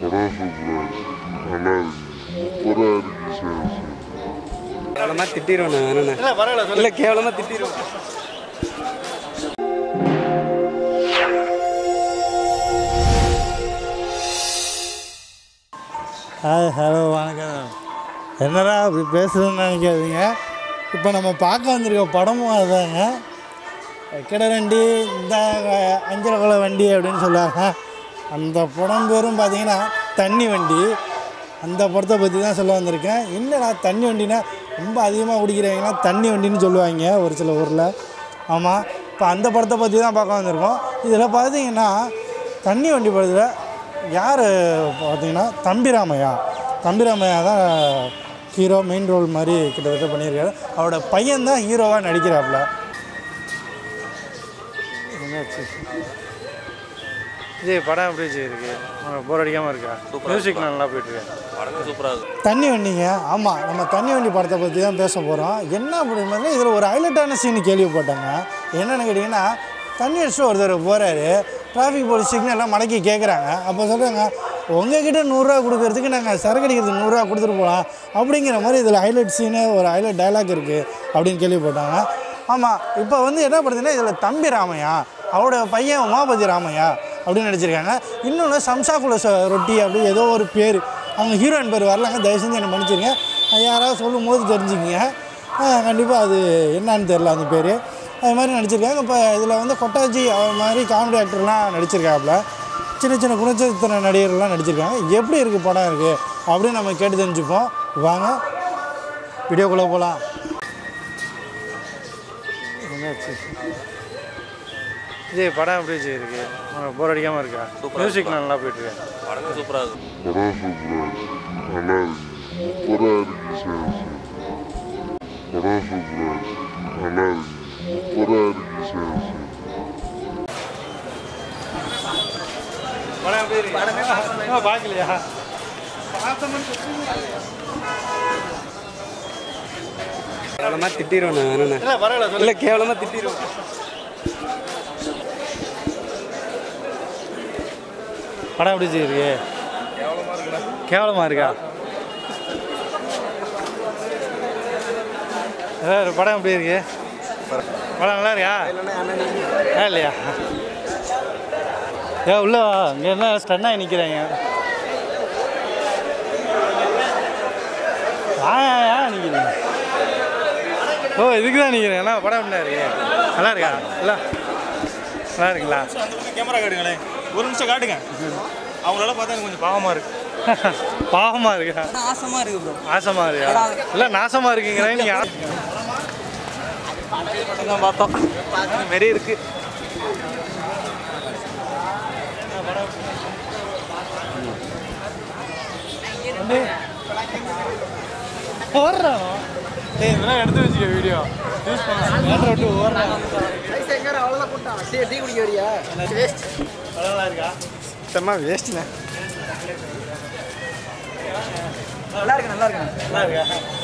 படம் சூப்பராக இருக்கு நல்லா இருக்கு சூப்பராக இருக்கு சரி சரி கேவலமாக திட்டிடுவேன் நான் வேணுண்ணே இல்லை கேவலமாக திட்டிடுவேன் ஹாய் ஹலோ வணக்கம் என்னடா அப்படி பேசுகிறேன்னு நினைக்காதீங்க இப்போ நம்ம பார்க்க வந்திருக்க படமும் அதுதாங்க கிட வண்டி இந்த அஞ்சரை குல வண்டி அப்படின்னு சொல்லுவாங்க அந்த படம் பேரும் பார்த்தீங்கன்னா தண்ணி வண்டி அந்த படத்தை பற்றி தான் சொல்ல வந்திருக்கேன் என்னடா தண்ணி வண்டினா ரொம்ப அதிகமாக குடிக்கிறவங்கன்னா தண்ணி வண்டின்னு சொல்லுவாங்க ஒரு சில ஊரில் ஆமாம் இப்போ அந்த படத்தை பற்றி தான் பார்க்க வந்திருக்கோம் இதில் பார்த்தீங்கன்னா தண்ணி வண்டி படத்தில் யார் பார்த்தீங்கன்னா தம்பிராமையா தம்பிராமையா தான் ஹீரோ மெயின் ரோல் மாதிரி கிட்டத்தட்ட பண்ணியிருக்காரு அவரோட பையன் தான் ஹீரோவாக நடிக்கிறாப்புல என்னாச்சு விஜய் படம் எப்படி விஜய் இருக்கு போர் அடிக்காமல் இருக்கா மியூசிக் நல்லா போயிட்டு இருக்கு தண்ணி வண்டிங்க ஆமாம் நம்ம தண்ணி வண்டி படத்தை பற்றி தான் பேச போகிறோம் என்ன அப்படின்னா இதில் ஒரு ஹைலைட்டான சீன் கேள்விப்பட்டாங்க என்னென்னு கேட்டிங்கன்னா தண்ணி அடிச்சு ஒருத்தர் போகிறாரு டிராஃபிக் போலீஸ் சிக்னல்லாம் மடக்கி கேட்குறாங்க அப்போ சொல்கிறாங்க உங்ககிட்ட நூறுரூவா கொடுக்கறதுக்கு நாங்கள் சரக்கு அடிக்கிறதுக்கு நூறுரூவா கொடுத்துட்டு போகலாம் அப்படிங்கிற மாதிரி இதில் ஹைலைட் சீனு ஒரு ஹைலைட் டைலாக் இருக்குது அப்படின்னு கேள்விப்பட்டாங்க ஆமாம் இப்போ வந்து என்ன பண்ணுதுன்னா இதில் தம்பி ராமையா அவரோட பையன் உமாபதி ராமையா அப்படின்னு நடிச்சிருக்காங்க இன்னொன்று சம்சாக்குள்ள ச- ரொட்டி அப்படி ஏதோ ஒரு பேர் அவங்க ஹீரோயின் பேர் வரலாங்க தயவு செஞ்சு என்னை மன்னிச்சிருங்க அது யாராவது சொல்லும் போது தெரிஞ்சுக்கிங்க கண்டிப்பாக அது என்னன்னு தெரில அந்த பேர் அது மாதிரி நடிச்சிருக்காங்க இப்போ இதில் வந்து கொட்டாச்சி அவர் மாதிரி காமெடி ஆக்டர்லாம் நடிச்சிருக்காப்புல சின்ன சின்ன குணச்சித்திர நடிகர்கள்லாம் நடிச்சிருக்காங்க எப்படி இருக்குது படம் இருக்குது அப்படின்னு நம்ம கேட்டு தெரிஞ்சுப்போம் வாங்க வீடியோக்குள்ளே போகலாம் என்னாச்சு விஜய் படம் எப்படி விஜய் இருக்கு போர் அடிக்காமல் இருக்கா மியூசிக் நல்லா போயிட்டு இருக்கு படம் சூப்பராக இருக்கு நல்லா இருக்கு சூப்பராக இருக்கு சரி சரி படம் சூப்பராக இருக்கு நல்லா இருக்கு சூப்பராக இருக்கு சரி சரி படம் எப்படி இருக்கு படமே பார்க்கலையா கேவலமாக திட்டிடுவேன் நான் வேணுண்ணே இல்லை பரவாயில்ல இல்லை கேவலமாக திட்டிடுவேன் படம் எப்படி விஜய் இருக்கு கேவலமாக இருக்கா ஏதாவது படம் எப்படி இருக்கு படம் நல்லா இருக்கா ஏன் இல்லையா ஏ உள்ள வா இங்கே என்ன ஸ்டன்னாக நிற்கிறாங்க ஆ ஏன் நிற்கிறீங்க ஓ இதுக்கு தான் நிற்கிறேன் என்ன படம் என்ன இருக்கு நல்லா இருக்கா இல்லை நல்லா இருக்குங்களா கேமரா காட்டுங்களேன் ஒரு நிமிஷம் காட்டுங்க அவங்களால பார்த்தா எனக்கு கொஞ்சம் பாவமாக இருக்கு பாவமாக இருக்கா ஆசமாக இருக்கு ப்ரோ நாசமா இருக்கியா இல்லை நாசமா இருக்கீங்களா நீங்கள் தான் பார்த்தோம் மாரி இருக்கு ஓடுறான் ஏய் இதெல்லாம் எடுத்து வச்சுக்க வீடியோ யூஸ் பண்ண ஏட்டர் விட்டு ஓடுறான் நல்லா இருக்கா சுத்தமாக வேஸ்ட்டுண்ணே நல்லா இருக்கா